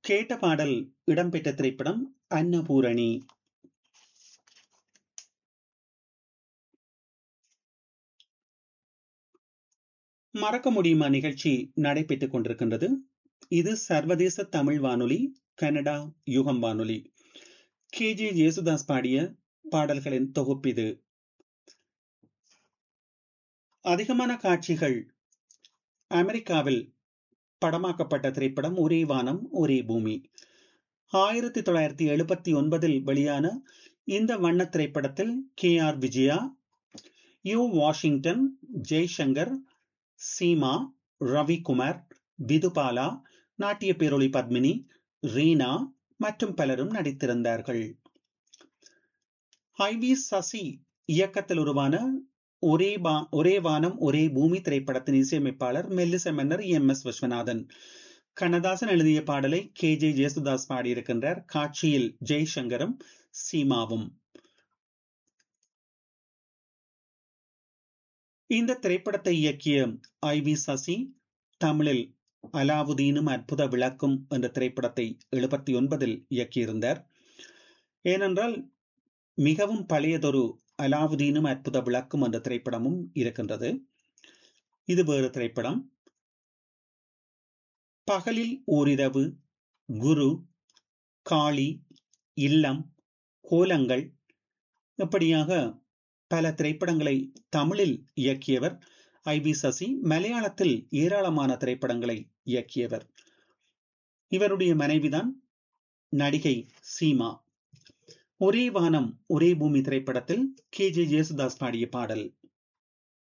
கேட்ட பாடல் இடம்பெற்ற திரைப்படம் அன்னபூரணி மறக்க முடியுமா நிகழ்ச்சி நடைபெற்றுக் கொண்டிருக்கின்றது இது சர்வதேச தமிழ் வானொலி கனடா யுகம் வானொலி கே ஜே ஜேசுதாஸ் பாடிய பாடல்களின் தொகுப்பிது அதிகமான காட்சிகள் அமெரிக்காவில் படமாக்கப்பட்ட திரைப்படம் ஒரே வானம் ஒரே பூமி ஆயிரத்தி தொள்ளாயிரத்தி எழுபத்தி ஒன்பதில் வெளியான இந்த வண்ண திரைப்படத்தில் கே ஆர் விஜயா யு வாஷிங்டன் ஜெய்சங்கர் சீமா ரவிக்குமார் விதுபாலா நாட்டிய பேரொளி பத்மினி ரீனா மற்றும் பலரும் நடித்திருந்தார்கள் ஐ வி சசி இயக்கத்தில் உருவான ஒரே பா ஒரே வானம் ஒரே பூமி திரைப்படத்தின் இசையமைப்பாளர் மெல்லிச மன்னர் எம் எஸ் விஸ்வநாதன் கண்ணதாசன் எழுதிய பாடலை கே ஜே ஜேசுதாஸ் பாடியிருக்கின்றார் காட்சியில் ஜெய்சங்கரும் சீமாவும் இந்த திரைப்படத்தை இயக்கிய ஐ வி சசி தமிழில் அலாவுதீனும் அற்புத விளக்கும் என்ற திரைப்படத்தை எழுபத்தி ஒன்பதில் இயக்கியிருந்தார் ஏனென்றால் மிகவும் பழையதொரு அலாவுதீனும் அற்புத விளக்கும் என்ற திரைப்படமும் இருக்கின்றது இது வேறு திரைப்படம் பகலில் ஓரிரவு குரு காளி இல்லம் கோலங்கள் இப்படியாக பல திரைப்படங்களை தமிழில் இயக்கியவர் ஐ வி சசி மலையாளத்தில் ஏராளமான திரைப்படங்களை இயக்கியவர் இவருடைய மனைவிதான் நடிகை சீமா ஒரே வானம் ஒரே பூமி திரைப்படத்தில் கே ஜே ஜேசுதாஸ் பாடிய பாடல்